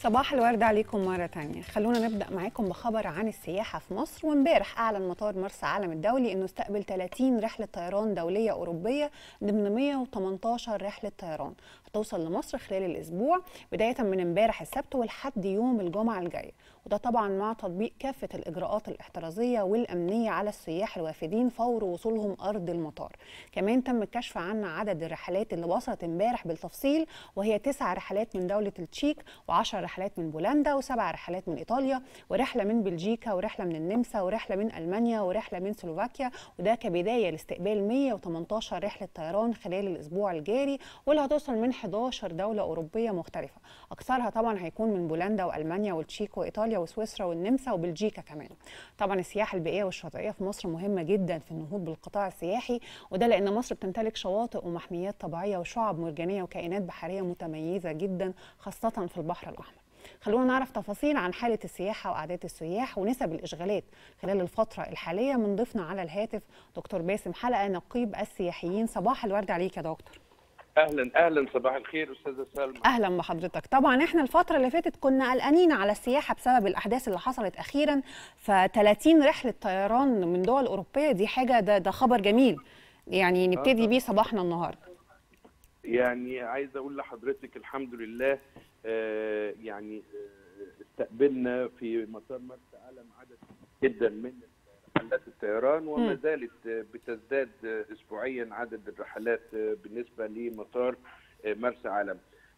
صباح الورد عليكم مرة تانية خلونا نبدأ معاكم بخبر عن السياحة في مصر وامبارح أعلن مطار مرسى علم الدولي أنه استقبل 30 رحلة طيران دولية أوروبية ضمن 118 رحلة طيران هتوصل لمصر خلال الأسبوع بداية من امبارح السبت ولحد يوم الجمعة الجاية وده طبعا مع تطبيق كافة الإجراءات الاحترازية والأمنية على السياح الوافدين فور وصولهم أرض المطار كمان تم الكشف عن عدد الرحلات اللي وصلت امبارح بالتفصيل وهي تسع رحلات من دولة التشيك و10 رحلات من بولندا وسبع رحلات من إيطاليا ورحلة من بلجيكا ورحلة من النمسا ورحلة من ألمانيا ورحلة من سلوفاكيا وده كبداية لاستقبال 118 رحلة طيران خلال الأسبوع الجاري واللي هتوصل من 11 دولة أوروبية مختلفة أكثرها طبعا هيكون من بولندا وألمانيا والتشيك وإيطاليا وسويسرا والنمسا وبلجيكا كمان طبعا السياحة البيئية والشاطئية في مصر مهمة جدا في النهوض بالقطاع السياحي وده لأن مصر بتمتلك شواطئ ومحميات طبيعية وشعب مرجانية وكائنات بحرية متميزة جدا خاصة في البحر الأحمر خلونا نعرف تفاصيل عن حالة السياحة وأعداد السياح ونسب الإشغالات خلال الفترة الحالية من ضيفنا على الهاتف دكتور باسم حلقة نقيب السياحيين صباح الورد عليك يا دكتور اهلا اهلا صباح الخير استاذه سلمى اهلا بحضرتك طبعا احنا الفتره اللي فاتت كنا قلقانين على السياحه بسبب الاحداث اللي حصلت اخيرا ف 30 رحله طيران من دول اوروبيه دي حاجه ده ده خبر جميل يعني نبتدي بيه صباحنا النهارده يعني عايز اقول لحضرتك الحمد لله آه يعني آه استقبلنا في مطار مرسى علم عدد جدا من رحلات الطيران وما زالت بتزداد اسبوعيا عدد الرحلات بالنسبه لمطار مرسى علم.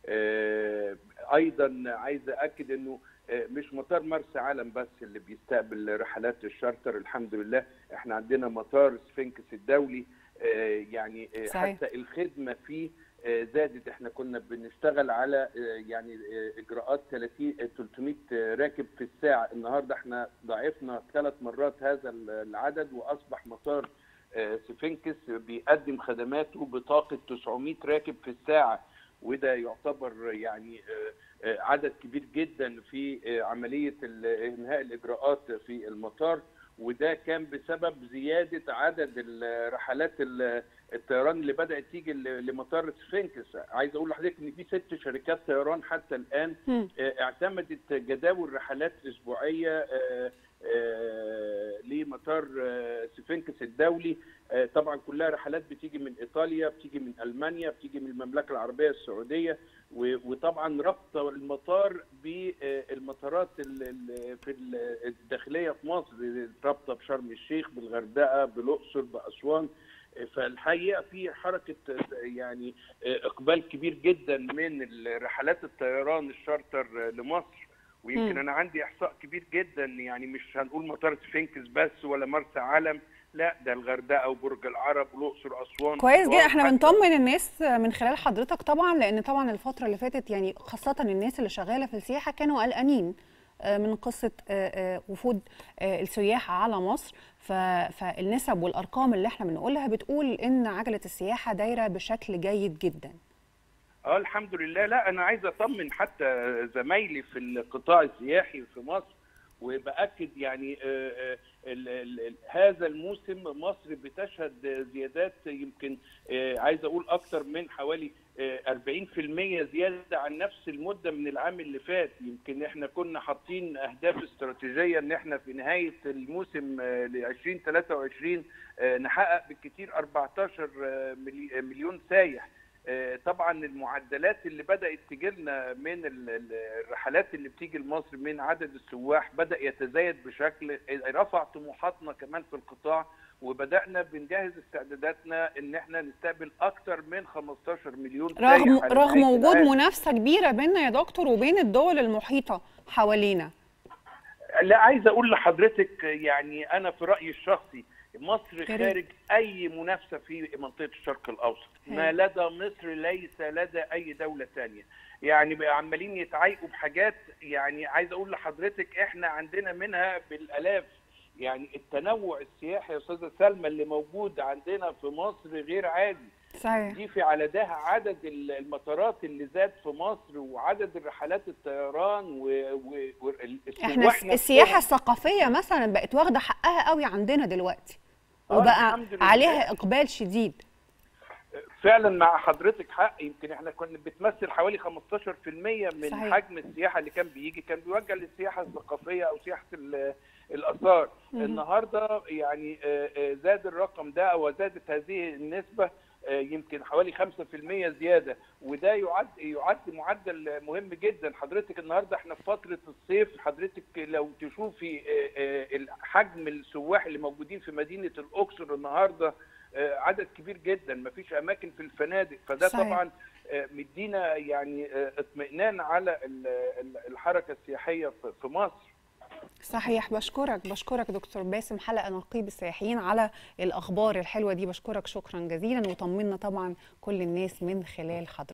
ايضا عايز اكد انه مش مطار مرسى علم بس اللي بيستقبل رحلات الشارتر الحمد لله احنا عندنا مطار سفنكس الدولي يعني صحيح. حتى الخدمه فيه زادت احنا كنا بنشتغل على يعني اجراءات 30 300 راكب في الساعه النهارده احنا ضاعفنا ثلاث مرات هذا العدد واصبح مطار سفنكس بيقدم خدماته بطاقه 900 راكب في الساعه وده يعتبر يعني عدد كبير جدا في عمليه انهاء الاجراءات في المطار وده كان بسبب زياده عدد الرحلات الطيران اللي بدات تيجي لمطار سفنكس عايز اقول لحضرتك ان في ست شركات طيران حتى الان اعتمدت جداول رحلات اسبوعيه لمطار سفنكس الدولي طبعا كلها رحلات بتيجي من ايطاليا بتيجي من المانيا بتيجي من المملكه العربيه السعوديه وطبعا ربط المطار بالمطارات في الداخليه في مصر رابطه بشرم الشيخ بالغردقه بالاقصر باسوان فالحقيقه في حركه يعني اقبال كبير جدا من رحلات الطيران الشارتر لمصر ويمكن انا عندي احصاء كبير جدا يعني مش هنقول مطار سفنكس بس ولا مرسى علم لا ده الغردقه وبرج العرب والاقصر اسوان كويس جدا احنا بنطمن الناس من خلال حضرتك طبعا لان طبعا الفتره اللي فاتت يعني خاصه الناس اللي شغاله في السياحه كانوا قلقانين من قصه وفود السياح على مصر فالنسب والارقام اللي احنا بنقولها بتقول ان عجله السياحه دايره بشكل جيد جدا اه الحمد لله لا انا عايز اطمن حتى زمايلي في القطاع السياحي في مصر وباكد يعني آآ آآ هذا الموسم مصر بتشهد زيادات يمكن عايز اقول اكثر من حوالي 40% زياده عن نفس المده من العام اللي فات يمكن احنا كنا حاطين اهداف استراتيجيه ان احنا في نهايه الموسم ل 2023 نحقق بالكثير 14 مليون سايح طبعا المعدلات اللي بدات تجي لنا من الرحلات اللي بتيجي لمصر من عدد السواح بدا يتزايد بشكل رفع طموحاتنا كمان في القطاع وبدانا بنجهز استعداداتنا ان احنا نستقبل اكثر من 15 مليون رغم رغم وجود منافسه كبيره بيننا يا دكتور وبين الدول المحيطه حوالينا لا عايز اقول لحضرتك يعني انا في رايي الشخصي مصر خارج اي منافسه في منطقه الشرق الاوسط ما لدى مصر ليس لدى اي دوله ثانيه يعني عمالين يتعايقوا بحاجات يعني عايز اقول لحضرتك احنا عندنا منها بالالاف يعني التنوع السياحي يا استاذه سلمى اللي موجود عندنا في مصر غير عادي صحيح ضيفي على ده عدد المطارات اللي زاد في مصر وعدد الرحلات الطيران و, و... و... احنا السياحه الثقافيه مثلا بقت واخده حقها قوي عندنا دلوقتي وبقى عليها اقبال شديد فعلا مع حضرتك حق يمكن احنا كنا بتمثل حوالي 15% من صحيح. حجم السياحه اللي كان بيجي كان بيوجه للسياحه الثقافيه او سياحه ال- الاثار مهم. النهارده يعني آه، آه، زاد الرقم ده او زادت هذه النسبه آه، يمكن حوالي 5% زياده وده يعد يعد معدل مهم جدا حضرتك النهارده احنا في فتره الصيف حضرتك لو تشوفي آه، آه، حجم السواح اللي موجودين في مدينه الاقصر النهارده آه، عدد كبير جدا مفيش اماكن في الفنادق فده صحيح. طبعا آه، مدينا يعني آه، اطمئنان على ال- ال- الحركه السياحيه في- في مصر صحيح بشكرك بشكرك دكتور باسم حلقه نقيب السياحيين على الاخبار الحلوه دي بشكرك شكرا جزيلا وطمنا طبعا كل الناس من خلال حضرتك